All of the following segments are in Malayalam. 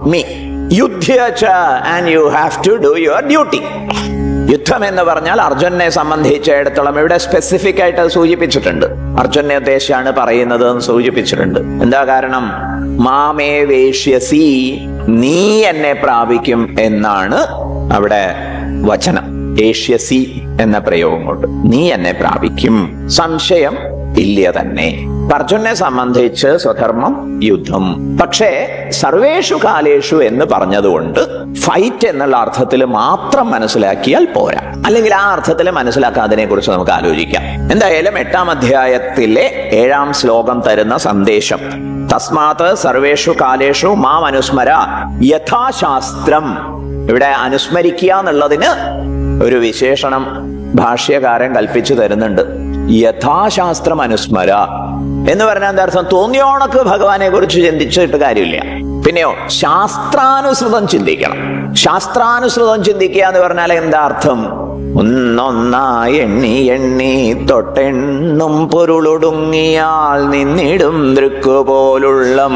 മീ യുദ്ധ്യച്ച and you have to do your duty യുദ്ധം എന്ന് പറഞ്ഞാൽ അർജുനെ സംബന്ധിച്ചിടത്തോളം ഇവിടെ സ്പെസിഫിക് ആയിട്ട് അത് സൂചിപ്പിച്ചിട്ടുണ്ട് അർജുനെ ഉദ്ദേശിച്ചാണ് പറയുന്നത് എന്ന് സൂചിപ്പിച്ചിട്ടുണ്ട് എന്താ കാരണം മാമേ വേഷ്യസി നീ എന്നെ പ്രാപിക്കും എന്നാണ് അവിടെ വചനം ഏഷ്യസി എന്ന പ്രയോഗം കൊണ്ട് നീ എന്നെ പ്രാപിക്കും സംശയം ഇല്ല തന്നെ അർജുനെ സംബന്ധിച്ച് സ്വധർമ്മം യുദ്ധം പക്ഷേ സർവേഷു കാലേഷു എന്ന് പറഞ്ഞതുകൊണ്ട് ഫൈറ്റ് എന്നുള്ള അർത്ഥത്തിൽ മാത്രം മനസ്സിലാക്കിയാൽ പോരാ അല്ലെങ്കിൽ ആ അർത്ഥത്തിൽ മനസ്സിലാക്കാതിനെ കുറിച്ച് നമുക്ക് ആലോചിക്കാം എന്തായാലും എട്ടാം അധ്യായത്തിലെ ഏഴാം ശ്ലോകം തരുന്ന സന്ദേശം തസ്മാത് സർവേഷു കാലേഷു മാം അനുസ്മര യഥാശാസ്ത്രം ഇവിടെ അനുസ്മരിക്കുക എന്നുള്ളതിന് ഒരു വിശേഷണം ഭാഷ്യകാരൻ കൽപ്പിച്ചു തരുന്നുണ്ട് യഥാശാസ്ത്രം അനുസ്മര എന്ന് പറഞ്ഞാൽ എന്താ അർത്ഥം തോന്നിയോണക്ക് ഭഗവാനെ കുറിച്ച് ചിന്തിച്ചിട്ട് കാര്യമില്ല പിന്നെയോ ശാസ്ത്രാനുസൃതം ചിന്തിക്കണം ശാസ്ത്രാനുസൃതം ചിന്തിക്കുക എന്ന് പറഞ്ഞാൽ എന്താ അർത്ഥം ഒന്നൊന്നായി എണ്ണി എണ്ണി തൊട്ടെണ്ണും പൊരുളൊടുങ്ങിയാൽ നിന്നിടും ദൃക്കു പോലുള്ളം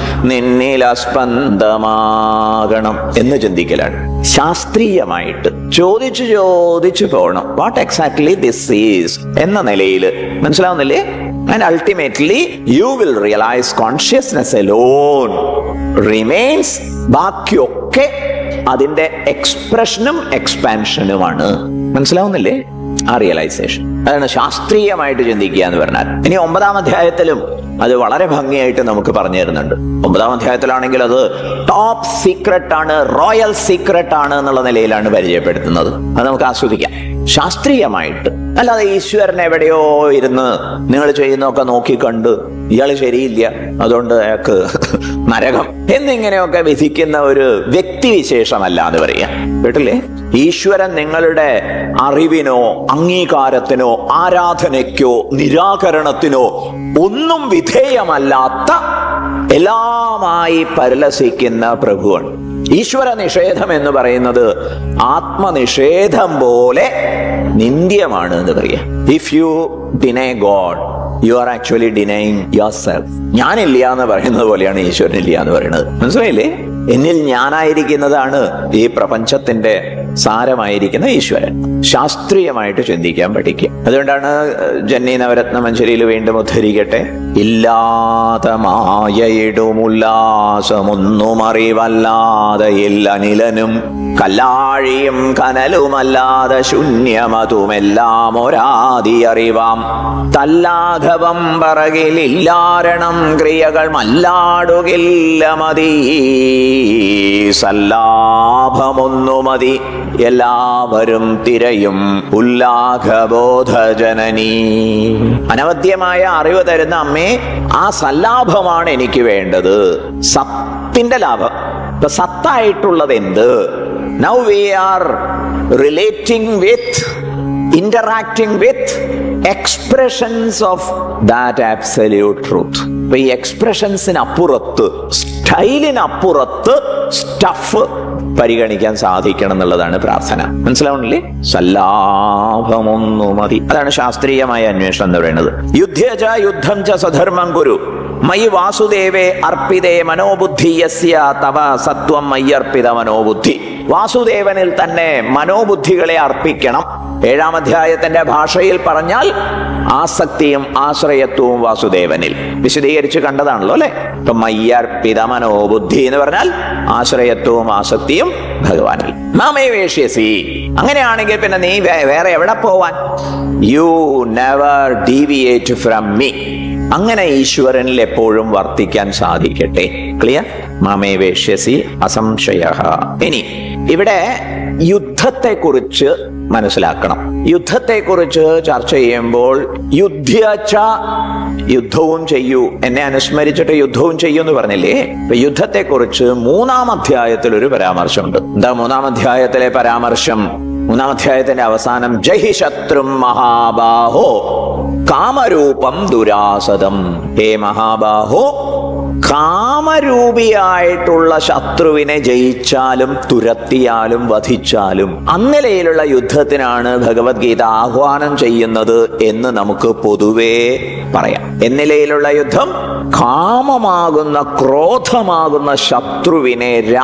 നിന്നിലസ്പന്ദമാകണം എന്ന് ചിന്തിക്കലാണ് ശാസ്ത്രീയമായിട്ട് ചോദിച്ചു ചോദിച്ചു പോകണം വാട്ട് എക്സാക്ട്ലി ദിസ് ഈസ് എന്ന നിലയിൽ മനസ്സിലാവുന്നില്ലേ and ultimately you will realise consciousness alone remains ബാക്കിയൊക്കെ അതിന്റെ എക്സ്പ്രഷനും എക്സ്പാൻഷനുമാണ് മനസ്സിലാവുന്നില്ലേ ആ റിയലൈസേഷൻ അതാണ് ശാസ്ത്രീയമായിട്ട് ചിന്തിക്കുക എന്ന് പറഞ്ഞാൽ ഇനി ഒമ്പതാം അധ്യായത്തിലും അത് വളരെ ഭംഗിയായിട്ട് നമുക്ക് പറഞ്ഞു തരുന്നുണ്ട് ഒമ്പതാം അധ്യായത്തിലാണെങ്കിൽ അത് ടോപ്പ് സീക്രട്ട് ആണ് റോയൽ സീക്രട്ട് ആണ് എന്നുള്ള നിലയിലാണ് പരിചയപ്പെടുത്തുന്നത് അത് നമുക്ക് ആസ്വദിക്കാം ശാസ്ത്രീയമായിട്ട് അല്ലാതെ ഈശ്വരൻ എവിടെയോ ഇരുന്ന് നിങ്ങൾ ചെയ്യുന്നതൊക്കെ നോക്കി കണ്ട് ഇയാൾ ശരിയില്ല അതുകൊണ്ട് അയാൾക്ക് നരകം എന്നിങ്ങനെയൊക്കെ വിധിക്കുന്ന ഒരു വ്യക്തിവിശേഷമല്ല എന്ന് പറയാം കേട്ടില്ലേ ഈശ്വരൻ നിങ്ങളുടെ അറിവിനോ അംഗീകാരത്തിനോ ആരാധനയ്ക്കോ നിരാകരണത്തിനോ ഒന്നും വിധേയമല്ലാത്ത എല്ലാമായി പരിലസിക്കുന്ന പ്രഭുവാണ് ഈശ്വര നിഷേധം എന്ന് പറയുന്നത് ആത്മനിഷേധം പോലെ നിന്ദ്യമാണ് എന്ന് പറയാം if you deny God you are actually denying yourself ഞാനില്ല എന്ന് പറയുന്നത് പോലെയാണ് ഈശ്വരൻ ഇല്ല എന്ന് പറയുന്നത് മനസ്സിലായില്ലേ എന്നിൽ ഞാനായിരിക്കുന്നതാണ് ഈ പ്രപഞ്ചത്തിന്റെ സാരമായിരിക്കുന്ന ഈശ്വരൻ ശാസ്ത്രീയമായിട്ട് ചിന്തിക്കാൻ പഠിക്കുക അതുകൊണ്ടാണ് ജന്നി നവരത്ന മഞ്ചരിയിൽ വീണ്ടും ഉദ്ധരിക്കട്ടെ ഇല്ലാത്ത മായയിടുമുല്ലാസമൊന്നും അറിവല്ലാതെ ഇല്ലനിലനും കല്ലാഴിയും കനലുമല്ലാതെ ശൂന്യമതുമെല്ലാം ഒരാദി അറിവാം തല്ലാഘവം പറകിലില്ലാരണം ക്രിയകൾ മല്ലാടുകില്ല മതി സല്ലാഭമൊന്നു മതി എല്ലാവരും തിരയും ഉല്ലാഘബോധജനനീ അനവധ്യമായ അറിവ് തരുന്ന അമ്മേ ആ സല്ലാഭമാണ് എനിക്ക് വേണ്ടത് സത്തിന്റെ ലാഭം ഇപ്പൊ സത്തായിട്ടുള്ളത് എന്ത് now we are relating with interacting with expressions of that absolute truth അപ്പൊ ഈ എക്സ്പ്രഷൻസിന് അപ്പുറത്ത് സ്റ്റൈലിനപ്പുറത്ത് സ്റ്റഫ് പരിഗണിക്കാൻ സാധിക്കണം എന്നുള്ളതാണ് പ്രാർത്ഥന മനസ്സിലാവണില്ലേ സല്ലാഭമൊന്നു മതി അതാണ് ശാസ്ത്രീയമായ അന്വേഷണം എന്ന് പറയുന്നത് യുദ്ധ യുദ്ധം ച സ്വധർമ്മം കുരു മയി വാസുദേവേ അർപ്പിതേ മനോബുദ്ധി യസ്യ തവ സത്വം മയ്യർപ്പിത മനോബുദ്ധി വാസുദേവനിൽ തന്നെ മനോബുദ്ധികളെ അർപ്പിക്കണം ഏഴാം അധ്യായത്തിന്റെ ഭാഷയിൽ പറഞ്ഞാൽ ആസക്തിയും ആശ്രയത്വവും വാസുദേവനിൽ വിശദീകരിച്ച് കണ്ടതാണല്ലോ അല്ലെ ഇപ്പൊ മയ്യർപ്പിത മനോബുദ്ധി എന്ന് പറഞ്ഞാൽ ആശ്രയത്വവും ആസക്തിയും ഭഗവാനിൽ മാമേ വേഷ്യസി അങ്ങനെയാണെങ്കിൽ പിന്നെ നീ വേ- വേറെ എവിടെ പോവാൻ you never deviate from me അങ്ങനെ ഈശ്വരനിൽ എപ്പോഴും വർത്തിക്കാൻ സാധിക്കട്ടെ ക്ലിയർ മാമേ വേഷ്യസി അസംശയ ഇനി ഇവിടെ യുദ്ധത്തെക്കുറിച്ച് മനസ്സിലാക്കണം യുദ്ധത്തെക്കുറിച്ച് ചർച്ച ചെയ്യുമ്പോൾ യുദ്ധച്ച യുദ്ധവും ചെയ്യൂ എന്നെ അനുസ്മരിച്ചിട്ട് യുദ്ധവും ചെയ്യൂ എന്ന് പറഞ്ഞില്ലേ ഇപ്പൊ യുദ്ധത്തെക്കുറിച്ച് മൂന്നാം അധ്യായത്തിൽ ഒരു പരാമർശമുണ്ട് എന്താ മൂന്നാം അധ്യായത്തിലെ പരാമർശം മൂന്നാം അധ്യായത്തിന്റെ അവസാനം ജഹി ശത്രും മഹാബാഹോ കാമരൂപം ദുരാസതം ഹേ മഹാബാഹോ കാമരൂപിയായിട്ടുള്ള ശത്രുവിനെ ജയിച്ചാലും തുരത്തിയാലും വധിച്ചാലും അന്നിലയിലുള്ള യുദ്ധത്തിനാണ് ഭഗവത്ഗീത ആഹ്വാനം ചെയ്യുന്നത് എന്ന് നമുക്ക് പൊതുവേ പറയാം എന്നിലയിലുള്ള യുദ്ധം കാമമാകുന്ന ക്രോധമാകുന്ന ശത്രുവിനെ